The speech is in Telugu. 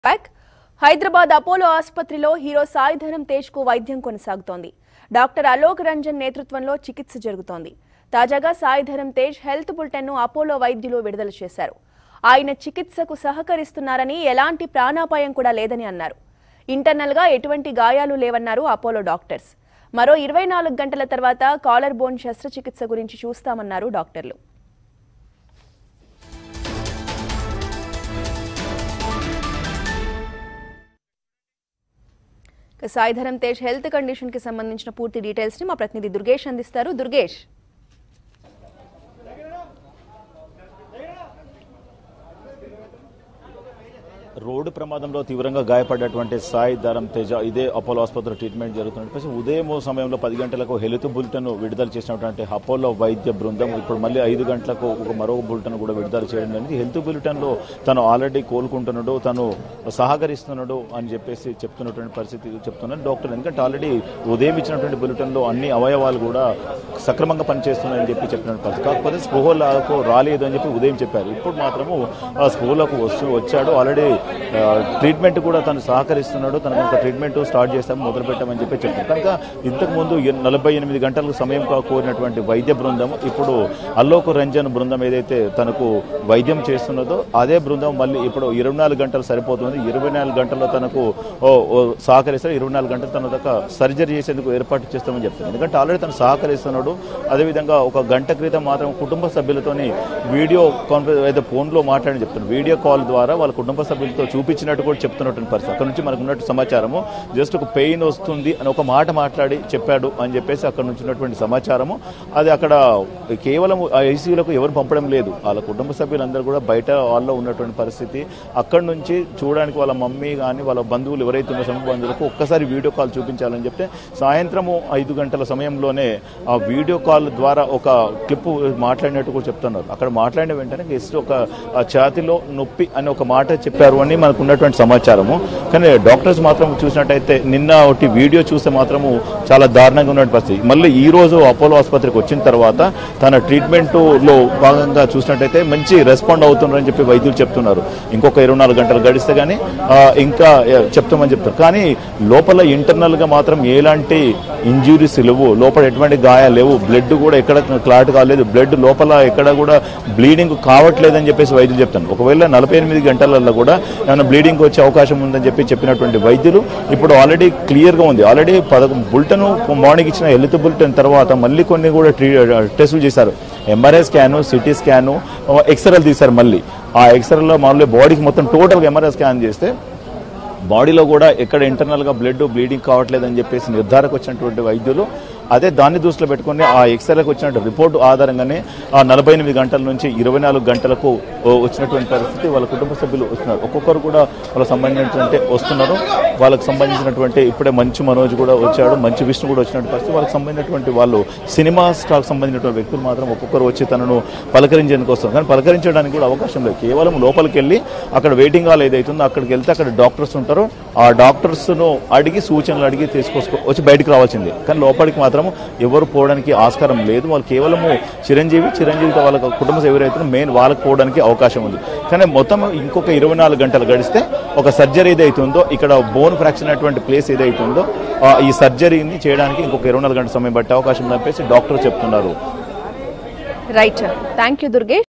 బ్యాక్ హైదరాబాద్ అపోలో ఆసుపత్రిలో హీరో సాయిధరం తేజ్ కు వైద్యం కొనసాగుతోంది డాక్టర్ అలోక్ రంజన్ నేతృత్వంలో చికిత్స జరుగుతోంది తాజాగా సాయిధరం తేజ్ హెల్త్ బులెటిన్ ను అపోలో వైద్యులు విడుదల చేశారు ఆయన చికిత్సకు సహకరిస్తున్నారని ఎలాంటి ప్రాణాపాయం కూడా లేదని అన్నారు ఇంటర్నల్ గా ఎటువంటి గాయాలు లేవన్నారు అపోలో డాక్టర్స్ మరో ఇరవై నాలుగు గంటల తర్వాత కాలర్ బోన్ శస్త్రచికిత్స గురించి చూస్తామన్నారు డాక్టర్లు ఇక సాయిధరం తేజ్ హెల్త్ కండిషన్ కి సంబంధించిన పూర్తి డీటెయిల్స్ ని మా ప్రతినిధి దుర్గేష్ అందిస్తారు దుర్గేష్ రోడ్డు ప్రమాదంలో తీవ్రంగా గాయపడ్డటువంటి సాయి ధరం తేజ ఇదే అపోలో ఆసుపత్రిలో ట్రీట్మెంట్ జరుగుతున్నట్టు ఉదయం సమయంలో పది గంటలకు హెల్త్ బులెటిన్ విడుదల చేసినటువంటి అపోలో వైద్య బృందం ఇప్పుడు మళ్ళీ ఐదు గంటలకు ఒక మరో బులెటిన్ కూడా విడుదల చేయడం జరిగింది హెల్త్ బులెటిన్ లో తను ఆల్రెడీ కోలుకుంటున్నాడు తను సహకరిస్తున్నాడు అని చెప్పేసి చెప్తున్నటువంటి పరిస్థితి చెప్తున్నాడు డాక్టర్ ఎందుకంటే ఆల్రెడీ ఉదయం ఇచ్చినటువంటి బులెటిన్ లో అన్ని అవయవాలు కూడా సక్రమంగా పనిచేస్తున్నాయని చెప్పి చెప్పినటువంటి పరిస్థితి కాకపోతే స్పృహలకు రాలేదు అని చెప్పి ఉదయం చెప్పారు ఇప్పుడు మాత్రము ఆ స్పృహలకు వస్తూ వచ్చాడు ఆల్రెడీ ఆ, ట్రీట్మెంట్ కూడా తను సహకరిస్తున్నాడు తనకు ఒక ట్రీట్మెంట్ స్టార్ట్ చేస్తాం మొదలు పెట్టామని చెప్పి చెప్పారు కనుక ఇంతకు ముందు ఎ- నలభై ఎనిమిది గంటలకు సమయం కా- కోరినటువంటి వైద్య బృందం ఇప్పుడు అల్లోక్ రంజన్ బృందం ఏదైతే తనకు వైద్యం చేస్తున్నదో అదే బృందం మళ్ళీ ఇప్పుడు ఇరవై నాలుగు గంటలు సరిపోతుంది ఇరవై నాలుగు గంటల్లో తనకు ఓ, ఓ, సహకరిస్తారు ఇరవై నాలుగు గంటలు తన దాకా సర్జరీ చేసేందుకు ఏర్పాటు చేస్తామని చెప్తాను ఎందుకంటే ఆల్రెడీ తను సహకరిస్తున్నాడు అదేవిధంగా ఒక గంట క్రితం మాత్రం కుటుంబ సభ్యులతోని వీడియో కాన్ఫరెన్స్ అయితే ఫోన్లో మాట్లాడి చెప్తాను వీడియో కాల్ ద్వారా వాళ్ళ కుటుంబ సభ్యులతో చూపించినట్టు కూడా చెప్తున్నటువంటి పరిస్థితి అక్కడ నుంచి మనకు ఉన్నట్టు సమాచారము జస్ట్ ఒక పెయిన్ వస్తుంది అని ఒక మాట మాట్లాడి చెప్పాడు అని చెప్పేసి అక్కడ నుంచి ఉన్నటువంటి సమాచారము అది అక్కడ కేవలం ఐసీయూలకు ఎవరు పంపడం లేదు వాళ్ళ కుటుంబ సభ్యులందరూ కూడా బయట వాళ్ళలో ఉన్నటువంటి పరిస్థితి అక్కడ నుంచి చూడడానికి వాళ్ళ మమ్మీ కానీ వాళ్ళ బంధువులు ఎవరైతే ఉన్న సమూహ బంధువులకు ఒక్కసారి వీడియో కాల్ చూపించాలని చెప్తే సాయంత్రము ఐదు గంటల సమయంలోనే ఆ వీడియో కాల్ ద్వారా ఒక క్లిప్ మాట్లాడినట్టు కూడా చెప్తున్నారు అక్కడ మాట్లాడిన వెంటనే జస్ట్ ఒక ఆ ఛాతిలో నొప్పి అని ఒక మాట చెప్పారు అని మనకు ఉన్నటువంటి సమాచారము కానీ డాక్టర్స్ మాత్రం చూసినట్టయితే నిన్న ఒకటి వీడియో చూస్తే మాత్రము చాలా దారుణంగా ఉన్నటువంటి పరిస్థితి మళ్ళీ ఈ రోజు అపోలో ఆసుపత్రికి వచ్చిన తర్వాత తన ట్రీట్మెంట్ లో భాగంగా చూసినట్టయితే మంచి రెస్పాండ్ అవుతున్నారని చెప్పి వైద్యులు చెప్తున్నారు ఇంకొక ఇరవై నాలుగు గంటలు గడిస్తే కానీ ఆ, ఇంకా ఆ, చెప్తామని చెప్తారు కానీ లోపల ఇంటర్నల్ గా మాత్రం ఎలాంటి ఇంజురీస్ లేవు లోపల ఎటువంటి గాయాలు లేవు బ్లడ్ కూడా ఎక్కడ క్లాట్ కాలేదు బ్లడ్ లోపల ఎక్కడ కూడా బ్లీడింగ్ కావట్లేదని చెప్పేసి వైద్యులు చెప్తాను ఒకవేళ నలభై ఎనిమిది గంటలలో కూడా ఏమైనా బ్లీడింగ్ వచ్చే అవకాశం ఉందని చెప్పి చెప్పినటువంటి వైద్యులు ఇప్పుడు ఆల్రెడీ క్లియర్ గా ఉంది ఆల్రెడీ పదకొ బులెటిన్ మార్నింగ్ ఇచ్చిన హెల్త్ బులెటిన్ తర్వాత మళ్ళీ కొన్ని కూడా ట్రీ టెస్టులు చేశారు ఎంఆర్ఐ స్కాను సిటీ స్కాను ఎక్స్రేలు తీశారు మళ్ళీ ఆ ఎక్స్రేలో మళ్ళీ బాడీకి మొత్తం టోటల్గా ఎంఆర్ఐ స్కాన్ చేస్తే బాడీలో కూడా ఎక్కడ ఇంటర్నల్గా బ్లడ్ బ్లీడింగ్ కావట్లేదని చెప్పేసి నిర్ధారకు వచ్చినటువంటి వైద్యులు అదే దాన్ని దృష్టిలో పెట్టుకుని ఆ ఎక్స్రేలకు వచ్చినటువంటి రిపోర్టు ఆధారంగానే ఆ నలభై ఎనిమిది గంటల నుంచి ఇరవై నాలుగు గంటలకు ఓ, వచ్చినటువంటి పరిస్థితి వాళ్ళ కుటుంబ సభ్యులు వస్తున్నారు ఒక్కొక్కరు కూడా వాళ్ళకి సంబంధించినటువంటి వస్తున్నారు వాళ్ళకి సంబంధించినటువంటి ఇప్పుడే మంచి మనోజ్ కూడా వచ్చాడు మంచి విష్ణు కూడా వచ్చినటువంటి పరిస్థితి వాళ్ళకి సంబంధించినటువంటి వాళ్ళు సినిమా స్టాక్ సంబంధించినటువంటి వ్యక్తులు మాత్రం ఒక్కొక్కరు వచ్చి తనను పలకరించేందుకు వస్తారు కానీ పలకరించడానికి కూడా అవకాశం లేదు కేవలం లోపలికి వెళ్ళి అక్కడ వెయిటింగ్ హాల్ ఏదైతుందో అక్కడికి వెళ్తే అక్కడ డాక్టర్స్ ఉంటారు ఆ డాక్టర్స్ను అడిగి సూచనలు అడిగి తీసుకొచ్చుకో వచ్చి బయటికి రావాల్సిందే కానీ లోపలికి మాత్రం ఎవరు పోవడానికి ఆస్కారం లేదు వాళ్ళు కేవలము చిరంజీవి చిరంజీవితో వాళ్ళ కుటుంబ ఎవరైతే మెయిన్ వాళ్ళకి పోవడానికి అవకాశం ఉంది కానీ మొత్తం ఇంకొక ఇరవై నాలుగు గంటలు గడిస్తే ఒక సర్జరీ ఏదైతే ఉందో ఇక్కడ బోన్ ఫ్రాక్చర్ అయినటువంటి ప్లేస్ ఏదైతే ఉందో ఆ, ఈ సర్జరీని చేయడానికి ఇంకొక ఇరవై నాలుగు గంటల సమయం పట్టే అవకాశం ఉందని చెప్పేసి డాక్టర్ చెప్తున్నారు రైట్ థ్యాంక్ యూ దుర్గేష్